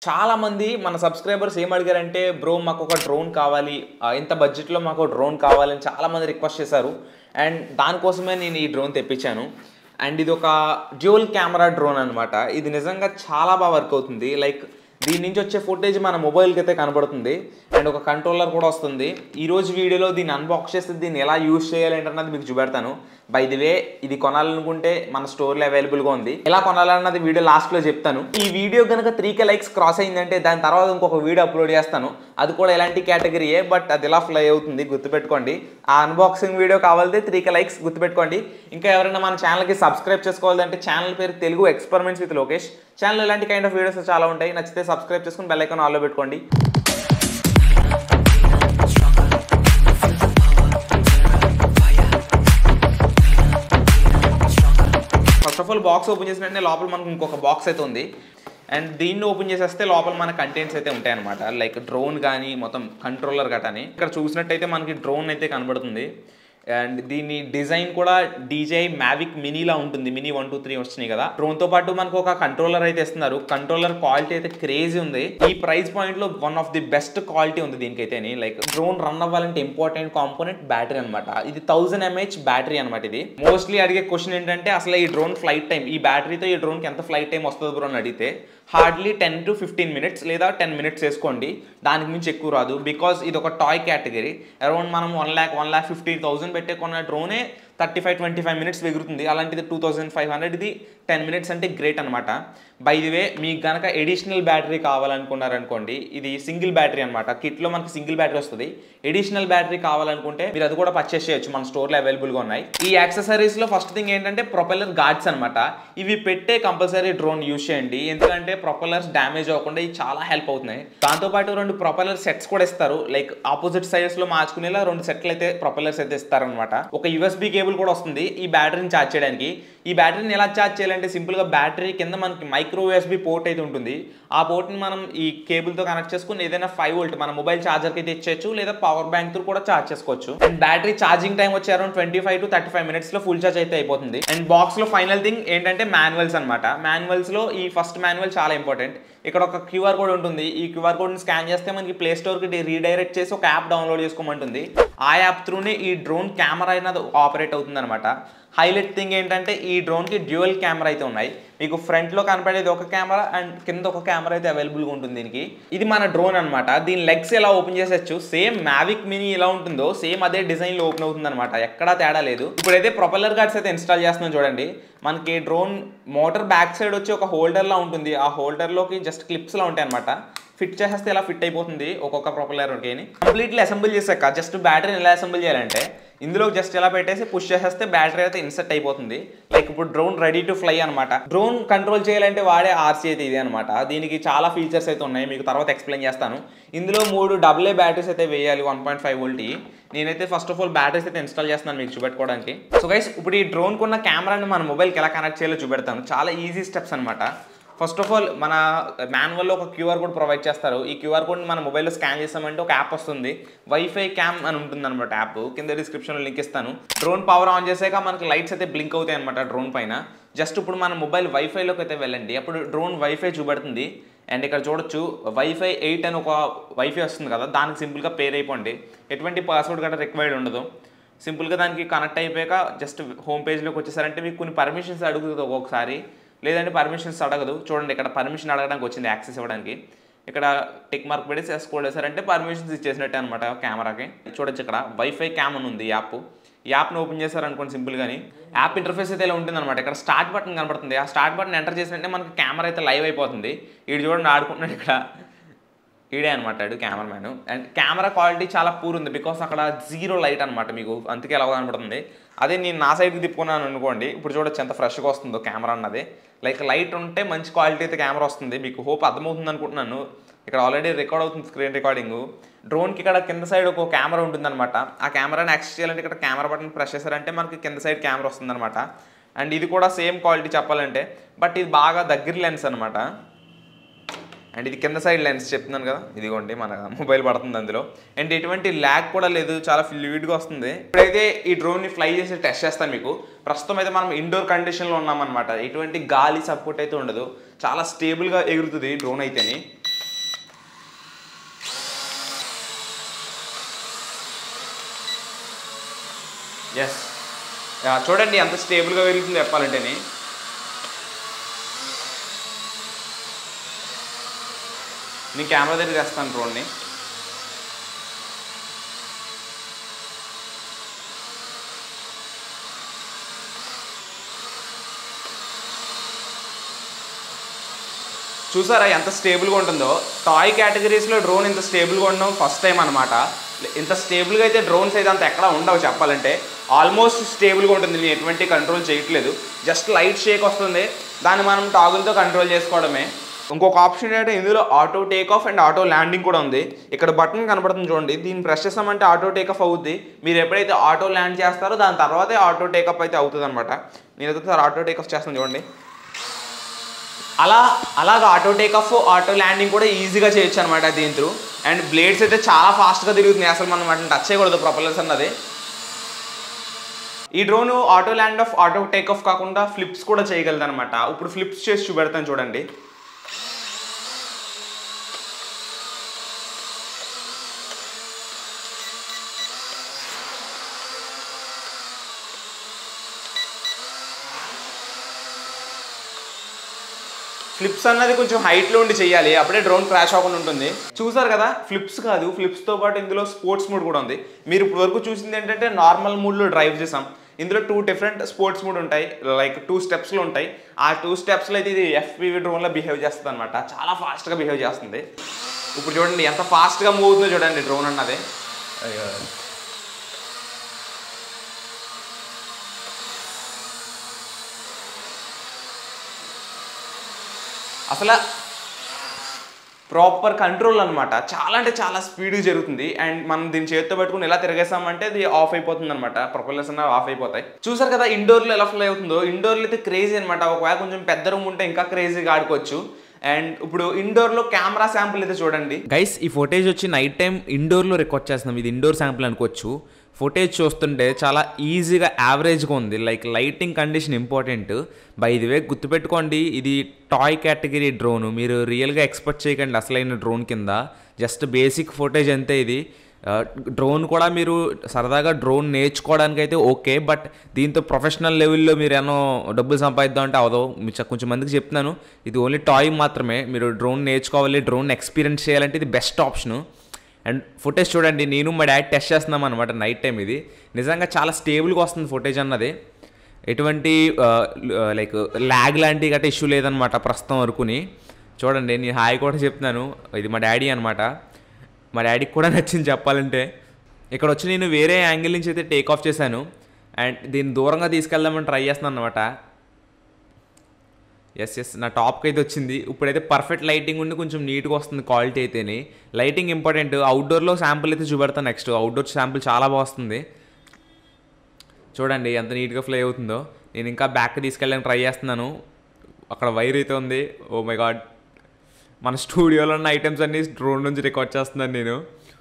చాలా మంది మన సబ్స్క్రైబర్స్ ఏం అడిగారంటే బ్రో మాకు ఒక డ్రోన్ కావాలి ఆ, ఇంత బడ్జెట్లో మాకు ఒక డ్రోన్ కావాలని చాలా మంది రిక్వెస్ట్ చేశారు అండ్ దానికోసమే నేను ఈ డ్రోన్ తెప్పించాను అండ్ ఇది ఒక డ్యూయల్ కెమెరా డ్రోన్ అనమాట ఇది నిజంగా చాలా బాగా వర్క్ అవుతుంది లైక్ దీని నుంచి వచ్చే ఫుటేజ్ మన మొబైల్కి అయితే కనబడుతుంది అండ్ ఒక కంట్రోలర్ కూడా వస్తుంది ఈ రోజు వీడియోలో దీన్ని అన్బాక్స్ చేస్తే దీన్ని ఎలా యూజ్ చేయాలి అన్నది మీకు చూపెడతాను బై ది వే ఇది కొనాలనుకుంటే మన స్టోర్లో అవైలబుల్గా ఉంది ఎలా కొనాలన్నది వీడియో లాస్ట్లో చెప్తాను ఈ వీడియో కనుక త్రీ కే లైక్స్ క్రాస్ అయిందంటే దాని తర్వాత ఇంకొక వీడియో అప్లోడ్ చేస్తాను అది కూడా ఎలాంటి కేటగిరీయే బట్ అది ఎలా ఫ్లై అవుతుంది గుర్తుపెట్టుకోండి ఆ అన్బాక్సింగ్ వీడియో కావాలంటే త్రీ కే లైక్స్ గుర్తుపెట్టుకోండి ఇంకా ఎవరైనా మన ఛానల్కి సబ్స్క్రైబ్ చేసుకోవాలంటే ఛానల్ పేరు Telugu experiments with Lokesh channel ఇలాంటి కైండ్ ఆఫ్ వీడియోస్ చాలా ఉంటాయి నచ్చితే సబ్స్క్రైబ్ చేసుకుని బెల్ ఐకాన్ ఆల్లో పెట్టుకోండి first of all box open చేసిన వెంటనే లోపల మనకు ఇంకొక బాక్స్ అయితే ఉంది అండ్ దీన్ని ఓపెన్ చేసేస్తే లోపల మన కంటెంట్స్ అయితే ఉంటాయి అనమాట లైక్ డ్రోన్ కానీ మొత్తం కంట్రోలర్ గటాని ఇక్కడ చూసినట్టయితే మనకి డ్రోన్ అయితే కనబడుతుంది అండ్ దీని డిజైన్ కూడా డీజే మ్యావిక్ మినీలా ఉంటుంది మినీ వన్ టూ త్రీ వచ్చినాయి కదా డ్రోన్ తో పాటు మనకు ఒక కంట్రోలర్ అయితే ఇస్తున్నారు కంట్రోలర్ క్వాలిటీ అయితే క్రేజీ ఉంది ఈ ప్రైస్ పాయింట్ లో one of the best quality ఉంది దీనికైతే లైక్ డ్రోన్ రన్ అవ్వాలంటే ఇంపార్టెంట్ కాంపోనెంట్ బ్యాటరీ అనమాట ఇది థౌసండ్ ఎంహెచ్ బ్యాటరీ అనమాట ఇది మోస్ట్లీ అడిగే క్వశ్చన్ ఏంటంటే అసలు ఈ డ్రోన్ ఫ్లైట్ టైం ఈ బ్యాటరీతో ఈ డ్రోన్ కి ఎంత ఫ్లైట్ టైం వస్తుంది బ్రో అని అడిగితే hardly ten to fifteen minutes లేదా టెన్ మినిట్స్ వేసుకోండి దానికి మించి ఎక్కువ రాదు బికాస్ ఇది ఒక టాయ్ కేటగిరీ అరౌండ్ మనం one lakh one lakh fifty thousand పెట్టే కొన్న డ్రోనే thirty five twenty five minutes ఎగురుతుంది అలాంటిది టూ థౌసండ్ ఫైవ్ హండ్రెడ్ ఇది టెన్ మినిట్స్ అంటే గ్రేట్ అనమాట బై ది వే మీకు గనక ఎడిషనల్ బ్యాటరీ కావాలనుకున్నారనుకోండి ఇది సింగిల్ బ్యాటరీ అనమాట కిట్లో మనకి సింగిల్ బ్యాటరీ వస్తుంది ఎడిషనల్ బ్యాటరీ కావాలనుకుంటే మీరు అది కూడా పర్చేస్ చేయొచ్చు మన స్టోర్లో అవైలబుల్గా ఉన్నాయి ఈ యాక్సెసరీస్లో ఫస్ట్ థింగ్ ఏంటంటే ప్రొపెల్లర్ గార్డ్స్ అనమాట ఇవి పెట్టే కంపల్సరీ డ్రోన్ యూస్ చేయండి ఎందుకంటే ప్రొపెల్లర్స్ డ్యామేజ్ అవ్వకుండా ఇవి చాలా హెల్ప్ అవుతున్నాయి దాంతోపాటు రెండు ప్రొపెల్లర్ సెట్స్ కూడా ఇస్తారు లైక్ ఆపోజిట్ సైడ్స్ లో మార్చుకునేలా రెండు సెట్లు అయితే ప్రొపెల్లర్స్ అయితే ఇస్తారనమాట ఒక యూఎస్బీ కేబుల్ కూడా వస్తుంది ఈ బ్యాటరీని ఛార్జ్ చేయడానికి ఈ బ్యాటరీని ఎలా ఛార్జ్ చేయాలంటే సింపుల్గా బ్యాటరీ కింద మనకి మైక్రో యూఎస్బీ పోర్ట్ అయితే ఉంటుంది ఆ పోర్ట్ని మనం ఈ కేబుల్తో కనెక్ట్ చేసుకుని ఏదైనా ఫైవ్ వోల్ట్ మన మొబైల్ ఛార్జర్కి అయితే ఇచ్చేయచ్చు లేదా పవర్ బ్యాంక్ తో కూడా ఛార్జ్ చేసుకోవచ్చు అండ్ బ్యాటరీ ఛార్జింగ్ టైం వచ్చి around twenty five to thirty five minutes లో ఫుల్ ఛార్జ్ అయితే అయిపోతుంది అండ్ బాక్స్ లో ఫైనల్ థింగ్ ఏంటంటే మాన్యువల్స్ అనమాట మాన్యువల్స్ లో ఈ ఫస్ట్ మాన్యువల్ చాలా ఇంపార్టెంట్ ఇక్కడ ఒక క్యూఆర్ కోడ్ ఉంటుంది ఈ క్యూఆర్ కోడ్ని స్కాన్ చేస్తే మనకి ప్లే స్టోర్కి రీడైరెక్ట్ చేసి ఒక యాప్ డౌన్లోడ్ చేసుకోమంటుంది ఆ యాప్ త్రూనే ఈ డ్రోన్ కెమెరా అయినది ఆపరేట్ అవుతుంది అనమాట హైలైట్ థింగ్ ఏంటంటే ఈ డ్రోన్కి డ్యూయల్ కెమెరా అయితే ఉన్నాయి మీకు ఫ్రంట్లో కనపడేది ఒక కెమెరా అండ్ కింద ఒక కెమెరా అయితే అవైలబుల్గా ఉంటుంది దీనికి ఇది మన డ్రోన్ అనమాట దీని లెగ్స్ ఎలా ఓపెన్ చేసేచ్చు సేమ్ మ్యావిక్ మినీ ఎలా ఉంటుందో సేమ్ అదే డిజైన్లో ఓపెన్ అవుతుంది అనమాట ఎక్కడా తేడా లేదు ఇప్పుడైతే ప్రొపెల్లర్ గార్డ్స్ అయితే ఇన్స్టాల్ చేస్తున్నాం చూడండి మనకి డ్రోన్ మోటార్ బ్యాక్ సైడ్ వచ్చి ఒక హోల్డర్లా ఉంటుంది ఆ హోల్డర్లోకి జస్ట్ క్లిప్స్లా ఉంటాయి అనమాట ఫిట్ చేసేస్తే ఇలా ఫిట్ అయిపోతుంది ఒక్కొక్క ప్రొపెల్లర్కి కంప్లీట్లీ అసెంబుల్ చేసాక జస్ట్ బ్యాటరీని ఎలా అసెంబుల్ చేయాలంటే ఇందులో జస్ట్ ఎలా పెట్టేసి పుష్ చేసేస్తే బ్యాటరీ అయితే ఇన్సర్ట్ అయిపోతుంది లైక్ ఇప్పుడు డ్రోన్ రెడీ టు ఫ్లై అనమాట డ్రోన్ కంట్రోల్ చేయాలంటే వాడే ఆర్సీ అయితే ఇది అనమాట దీనికి చాలా ఫీచర్స్ అయితే ఉన్నాయి మీకు తర్వాత ఎక్స్ప్లెయిన్ చేస్తాను ఇందులో మూడు డబుల్ ఏ బ్యాటరీస్ అయితే వేయాలి వన్ పాయింట్ ఫైవ్ వోల్ట్ నేనైతే ఫస్ట్ ఆఫ్ ఆల్ బ్యాటరీస్ అయితే ఇన్స్టాల్ చేస్తున్నాను మీకు చూపెట్టుకోవడానికి సో గైస్ ఇప్పుడు ఈ డ్రోన్ కున్న కెమెరాని మన మొబైల్కి ఎలా కనెక్ట్ చేయాలో చూపెడతాను చాలా ఈజీ స్టెప్స్ అనమాట ఫస్ట్ ఆఫ్ ఆల్ మన మాన్యువల్లో ఒక క్యూఆర్ కోడ్ ప్రొవైడ్ చేస్తారు ఈ క్యూఆర్ కోడ్ని మన మొబైల్లో స్కాన్ చేసామంటే ఒక యాప్ వస్తుంది వైఫై క్యామ్ అని ఉంటుంది అనమాట యాప్ కింద డిస్క్రిప్షన్లో లింక్ ఇస్తాను డ్రోన్ పవర్ ఆన్ చేసాక మనకి లైట్స్ అయితే బ్లింక్ అవుతాయి అనమాట డ్రోన్ పైన జస్ట్ ఇప్పుడు మన మొబైల్ వైఫైలోకి అయితే వెళ్ళండి అప్పుడు డ్రోన్ వైఫై చూపెడుతుంది అండ్ ఇక్కడ చూడొచ్చు వైఫై ఎయిట్ అని ఒక వైఫై వస్తుంది కదా దానికి సింపుల్గా పేర్ అయిపోండి ఎటువంటి పాస్వర్డ్ గట్రా రిక్వైర్డ్ ఉండదు సింపుల్గా దానికి కనెక్ట్ అయిపోయాక జస్ట్ హోమ్ పేజ్లోకి వచ్చేసారంటే మీకు కొన్ని పర్మిషన్స్ అడుగుతుంది ఒక్కొక్కసారి లేదంటే పర్మిషన్స్ అడగదు చూడండి ఇక్కడ పర్మిషన్ అడగడానికి వచ్చింది యాక్సెస్ ఇవ్వడానికి ఇక్కడ టిక్ మార్క్ పెట్టి ఎస్ కోడ్ వేసారంటే పర్మిషన్స్ ఇచ్చేసినట్టే అనమాట కెమెరాకి చూడొచ్చు ఇక్కడ వైఫై క్యామ్ అని ఉంది ఈ యాప్ ఈ యాప్ని ఓపెన్ చేశారనుకోండి సింపుల్గాని యాప్ ఇంటర్ఫేస్ అయితే ఇలా ఉంటుంది అనమాట ఇక్కడ స్టార్ట్ బటన్ కనబడుతుంది ఆ స్టార్ట్ బటన్ ఎంటర్ చేసినట్టే మనకి కెమెరా అయితే లైవ్ అయిపోతుంది వీడు చూడండి ఆడుకుంటున్నాడు ఇక్కడ ఈడే అనమాట కెమెరామ్యాన్ అండ్ కెమెరా క్వాలిటీ చాలా పూర్ ఉంది బికాస్ అక్కడ జీరో లైట్ అనమాట మీకు అందుకే ఎలా కనబడుతుంది అదే నేను నా సైడ్కి తిప్పుకున్నాను అనుకోండి ఇప్పుడు చూడొచ్చు ఎంత ఫ్రెష్గా వస్తుందో కెమెరా అన్నది లైక్ లైట్ ఉంటే మంచి క్వాలిటీ అయితే కెమెరా వస్తుంది మీకు హోప్ అర్థమవుతుంది అనుకుంటున్నాను ఇక్కడ ఆల్రెడీ రికార్డ్ అవుతుంది స్క్రీన్ రికార్డింగ్ డ్రోన్కి ఇక్కడ కింద సైడ్ ఒక కెమెరా ఉంటుందన్నమాట ఆ కెమెరాని యాక్సెస్ చేయాలంటే ఇక్కడ కెమెరా బటన్ ప్రెస్ చేశారంటే మనకి కింద సైడ్ కెమెరా వస్తుందన్నమాట అండ్ ఇది కూడా సేమ్ క్వాలిటీ చెప్పాలంటే బట్ ఇది బాగా దగ్గర లెన్స్ అనమాట అండ్ ఇది కింద సైడ్ లెన్స్ చెప్తున్నాను కదా ఇదిగోండి మన మొబైల్ పడుతుంది అందులో అండ్ ఎటువంటి ల్యాగ్ కూడా లేదు చాలా ఫ్లూయిడ్గా వస్తుంది ఇప్పుడైతే ఈ డ్రోన్ని ఫ్లై చేసి టెస్ట్ చేస్తాను మీకు ప్రస్తుతం అయితే మనం ఇండోర్ కండిషన్లో ఉన్నామన్నమాట ఎటువంటి గాలి సపోర్ట్ అయితే ఉండదు చాలా స్టేబుల్గా ఎగురుతుంది డ్రోన్ అయితేని ఎస్ చూడండి ఎంత స్టేబుల్గా వెళ్తుంది చెప్పాలంటేనే నేను కెమెరా దగ్గర తెస్తాను డ్రోన్ని చూసారా ఎంత స్టేబుల్గా ఉంటుందో టాయ్ కేటగిరీస్లో డ్రోన్ ఇంత స్టేబుల్గా ఉండడం ఫస్ట్ టైం అనమాట ఇంత స్టేబుల్గా అయితే డ్రోన్స్ అయితే అంత ఎక్కడ ఉండవు చెప్పాలంటే ఆల్మోస్ట్ స్టేబుల్గా ఉంటుంది నేను ఎటువంటి కంట్రోల్ చేయట్లేదు జస్ట్ లైట్ షేక్ వస్తుంది దాన్ని మనం టాగులతో కంట్రోల్ చేసుకోవడమే ఇంకొక ఆప్షన్ ఏంటంటే ఇందులో auto take off and auto landing కూడా ఉంది ఇక్కడ బటన్ కనబడుతుంది చూడండి దీన్ని ప్రెస్ చేస్తామంటే ఆటో టేక్ ఆఫ్ అవుద్ది మీరు ఎప్పుడైతే ఆటో ల్యాండ్ చేస్తారో దాని తర్వాతే ఆటో టేకప్ అయితే అవుతుంది అనమాట నేను ఒకసారి ఆటో టేక్ ఆఫ్ చేస్తాను చూడండి అలా అలాగ ఆటో టేకఫ్ ఆటో ల్యాండింగ్ కూడా ఈజీగా చేయొచ్చు అనమాట దీని త్రూ అండ్ బ్లేడ్స్ అయితే చాలా ఫాస్ట్గా తిరుగుతున్నాయి అసలు మనం వాటిని టచ్ చేయకూడదు ప్రొపల్లర్స్ అన్నది ఈ drone auto land off auto take off కాకుండా ఫ్లిప్స్ కూడా చేయగలదు అనమాట ఇప్పుడు ఫ్లిప్స్ చేసి చూపెడతాను చూడండి ఫ్లిప్స్ అన్నది కొంచెం హైట్లో ఉండి చేయాలి అప్పుడే డ్రోన్ క్రాష్ అవ్వకుండా ఉంటుంది చూసారు కదా ఫ్లిప్స్ కాదు ఫ్లిప్స్తో పాటు ఇందులో స్పోర్ట్స్ మూడ్ కూడా ఉంది మీరు ఇప్పుడు వరకు చూసింది ఏంటంటే నార్మల్ మూడ్లో డ్రైవ్ చేసాం ఇందులో టూ డిఫరెంట్ స్పోర్ట్స్ మూడ్ ఉంటాయి లైక్ టూ స్టెప్స్లో ఉంటాయి ఆ టూ స్టెప్స్లో అయితే ఇది ఎఫ్పివి డ్రోన్లో బిహేవ్ చేస్తుంది అనమాట చాలా ఫాస్ట్గా బిహేవ్ చేస్తుంది ఇప్పుడు చూడండి ఎంత ఫాస్ట్గా మూవ్ అవుతుందో చూడండి డ్రోన్ అన్నది అసలు ప్రాపర్ కంట్రోల్ అనమాట చాలా అంటే చాలా స్పీడ్గా జరుగుతుంది అండ్ మనం దీన్ని చేతితో పట్టుకుని ఎలా తిరగేసామంటే అది ఆఫ్ అయిపోతుంది అనమాట ప్రొపల్లర్స్ అన్న ఆఫ్ అయిపోతాయి చూసారు కదా ఇండోర్లో ఎలా ఫ్లై అవుతుందో ఇండోర్లో అయితే క్రేజీ అనమాట ఒకవేళ కొంచెం పెద్ద రూమ్ ఉంటే ఇంకా క్రేజీగా ఆడుకోవచ్చు అండ్ ఇప్పుడు ఇండోర్లో కెమెరా శాంపుల్ అయితే చూడండి గైస్ ఈ ఫోటేజ్ వచ్చి నైట్ టైం ఇండోర్లో రికార్డ్ చేస్తున్నాం ఇది ఇండోర్ శాంపుల్ అనుకోవచ్చు ఫుటేజ్ చూస్తుంటే చాలా ఈజీగా యావరేజ్గా ఉంది like lighting condition important by ఇది వే గుర్తుపెట్టుకోండి ఇది టాయ్ కేటగిరీ డ్రోన్ మీరు రియల్గా ఎక్స్పెక్ట్ చేయకండి అసలైన డ్రోన్ కింద జస్ట్ బేసిక్ ఫుటేజ్ అంతే ఇది డ్రోన్ కూడా మీరు సరదాగా డ్రోన్ నేర్చుకోవడానికి అయితే ఓకే బట్ దీంతో ప్రొఫెషనల్ లెవెల్లో మీరు ఏమో డబ్బులు సంపాదిద్దాం అంటే అవదో మీరు కొంచెం మందికి చెప్తున్నాను ఇది ఓన్లీ టాయ్ మాత్రమే మీరు డ్రోన్ నేర్చుకోవాలి డ్రోన్ ఎక్స్పీరియన్స్ చేయాలంటే ఇది బెస్ట్ ఆప్షను అండ్ ఫుటేజ్ చూడండి నేను మా డాడీ టెస్ట్ చేస్తున్నాం అనమాట నైట్ టైం ఇది నిజంగా చాలా స్టేబుల్గా వస్తుంది ఫుటేజ్ అన్నది ఎటువంటి లైక్ ల్యాగ్ లాంటి గట్రా ఇష్యూ లేదనమాట ప్రస్తుతం వరకుని చూడండి నేను హాయ్ కూడా చెప్తున్నాను ఇది మా డాడీ అనమాట మా డాడీకి కూడా నచ్చింది చెప్పాలంటే ఇక్కడ వచ్చి నేను వేరే యాంగిల్ నుంచి అయితే టేక్ ఆఫ్ చేశాను అండ్ దీన్ని దూరంగా తీసుకెళ్దామని ట్రై చేస్తున్నాను అనమాట ఎస్ ఎస్ నా టాప్కి అయితే వచ్చింది ఇప్పుడైతే పర్ఫెక్ట్ లైటింగ్ ఉండి కొంచెం నీట్గా వస్తుంది క్వాలిటీ అయితేనే లైటింగ్ ఇంపార్టెంట్ అవుట్డోర్లో శాంపుల్ అయితే చూపెడతాను నెక్స్ట్ అవుట్డోర్ శాంపుల్ చాలా బాగుంది చూడండి ఎంత నీట్గా ఫ్లై అవుతుందో నేను ఇంకా బ్యాక్ తీసుకెళ్ళడానికి ట్రై చేస్తున్నాను అక్కడ వైర్ అయితే ఉంది ఓ మై గాడ్ మన స్టూడియోలో ఉన్న ఐటమ్స్ అన్ని డ్రోన్ నుంచి రికార్డ్ చేస్తున్నాను నేను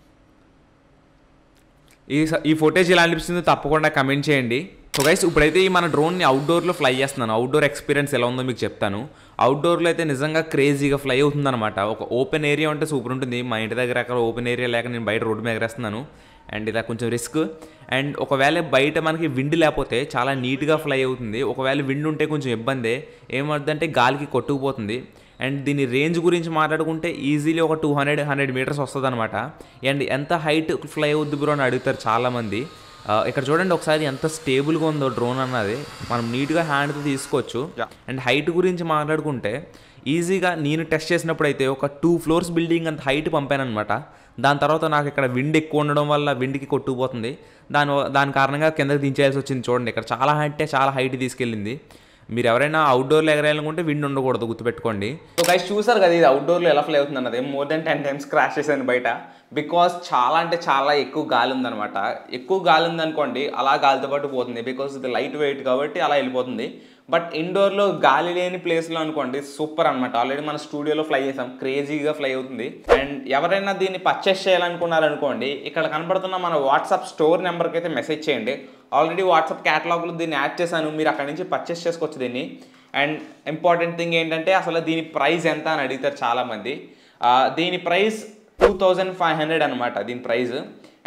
ఈ స- ఈ ఫుటేజ్ ఎలా అనిపిస్తుందో తప్పకుండా కమెంట్ చేయండి సో గైస్ ఇప్పుడైతే ఈ మన డ్రోన్ని అవుట్డోర్లో ఫ్లై చేస్తున్నాను అవుట్డోర్ ఎక్స్పీరియన్స్ ఎలా ఉందో మీకు చెప్తాను అవుట్డోర్లో అయితే నిజంగా క్రేజీగా ఫ్లై అవుతుందన్నమాట ఒక ఓపెన్ ఏరియా ఉంటే సూపర్ ఉంటుంది మా ఇంటి దగ్గర అక్కడ ఓపెన్ ఏరియా లేక నేను బయట రోడ్డు మీద ఎగరేస్తున్నాను అండ్ ఇలా కొంచెం రిస్క్ అండ్ ఒకవేళ బయట మనకి విండ్ లేకపోతే చాలా నీట్గా ఫ్లై అవుతుంది ఒకవేళ విండ్ ఉంటే కొంచెం ఇబ్బందే ఏమవుతుందంటే గాలికి కొట్టుకుపోతుంది అండ్ దీని రేంజ్ గురించి మాట్లాడుకుంటే ఈజీలీ ఒక టూ హండ్రెడ్ హండ్రెడ్ మీటర్స్ వస్తుంది అనమాట అండ్ ఎంత హైట్ ఫ్లై అవుద్ది బ్రో అని అడుగుతారు చాలామంది ఆ, ఇక్కడ చూడండి ఒకసారి ఎంత స్టేబుల్గా ఉందో డ్రోన్ అన్నది మనం నీట్గా హ్యాండ్తో తీసుకోవచ్చు Yeah. అండ్ హైట్ గురించి మాట్లాడుకుంటే ఈజీగా నేను టెస్ట్ చేసినప్పుడు అయితే ఒక టూ ఫ్లోర్స్ బిల్డింగ్ అంత హైట్ పంపాను అనమాట దాని తర్వాత నాకు ఇక్కడ విండ్ ఎక్కువ ఉండడం వల్ల విండ్కి కొట్టుకుపోతుంది దాని దాని కారణంగా కిందకి దించేయాల్సి వచ్చింది చూడండి ఇక్కడ చాలా హైట్ చాలా హైట్ తీసుకెళ్ళింది మీరు ఎవరైనా అవుట్డోర్లో ఎగరేయాలనుకుంటే విండ్ ఉండకూడదు గుర్తుపెట్టుకోండి సో గైస్ చూసారు కదా ఇది అవుట్డోర్లో ఎలా ఫ్లై అవుతుంది అన్నది more than ten times crash చేశాను బయట బికాస్ చాలా అంటే చాలా ఎక్కువ గాలి ఉందన్నమాట ఎక్కువ గాలి ఉందనుకోండి అలా గాలితో పాటు పోతుంది బికాస్ ఇది లైట్ వెయిట్ కాబట్టి అలా వెళ్ళిపోతుంది బట్ ఇండోర్లో గాలి లేని ప్లేస్లో అనుకోండి సూపర్ అనమాట ఆల్రెడీ మన స్టూడియోలో ఫ్లై చేసాం క్రేజీగా ఫ్లై అవుతుంది అండ్ ఎవరైనా దీన్ని పర్చేస్ చేయాలనుకున్నారనుకోండి ఇక్కడ కనబడుతున్న మన వాట్సాప్ స్టోర్ నెంబర్కి అయితే మెసేజ్ చేయండి ఆల్రెడీ వాట్సాప్ క్యాటలాగ్లో దీన్ని యాడ్ చేశాను మీరు అక్కడి నుంచి పర్చేస్ చేసుకోవచ్చు దీన్ని అండ్ ఇంపార్టెంట్ థింగ్ ఏంటంటే అసలు దీని ప్రైస్ ఎంత అని అడుగుతారు చాలామంది ఆ, దీని price two thousand five hundred అనమాట దీని price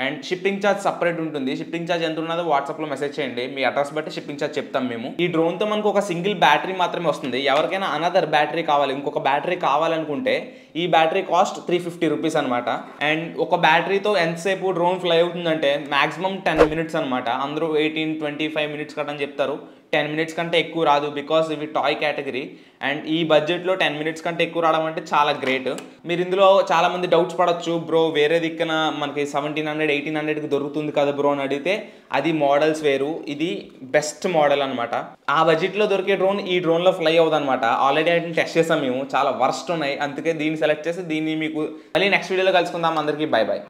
and shipping charge separate ఉంటుంది షిప్పింగ్ ఛార్జ్ ఎంత ఉన్నదో వాట్సాప్లో మెసేజ్ చేయండి మీ అడ్రస్ బట్టి షిప్పింగ్ ఛార్జ్ చెప్తాం మేము ఈ డ్రోన్తో మనకు ఒక సింగిల్ బ్యాటరీ మాత్రమే వస్తుంది ఎవరికైనా అనదర్ బ్యాటరీ కావాలి ఇంకొక బ్యాటరీ కావాలనుకుంటే ఈ battery cost three fifty rupees అనమాట అండ్ ఒక బ్యాటరీతో ఎంతసేపు డ్రోన్ ఫ్లై అవుతుందంటే మాక్సిమం టెన్ మినిట్స్ అనమాట అందరూ ఎయిటీన్ ట్వంటీ ఫైవ్ మినిట్స్ కట్టని చెప్తారు టెన్ మినిట్స్ కంటే ఎక్కువ రాదు బికాస్ ఇవి టాయ్ కేటగిరీ అండ్ ఈ బడ్జెట్లో టెన్ మినిట్స్ కంటే ఎక్కువ రావడం అంటే చాలా గ్రేట్ మీరు ఇందులో చాలా మంది డౌట్స్ పడవచ్చు బ్రో వేరే దిక్కున మనకి సెవెంటీన్ హండ్రెడ్ ఎయిటీన్ హండ్రెడ్కి దొరుకుతుంది కదా బ్రో అని అడిగితే అది మోడల్స్ వేరు ఇది బెస్ట్ మోడల్ అనమాట ఆ బడ్జెట్లో దొరికే డ్రోన్ ఈ డ్రోన్లో ఫ్లై అవుతుంది అనమాట ఆల్రెడీ వాటిని టెస్ట్ చేసాం మేము చాలా వర్స్ట్ ఉన్నాయి అందుకే దీన్ని సెలెక్ట్ చేసి దీన్ని మీకు మళ్ళీ నెక్స్ట్ వీడియోలో కలుసుకుందాం అందరికీ బై బై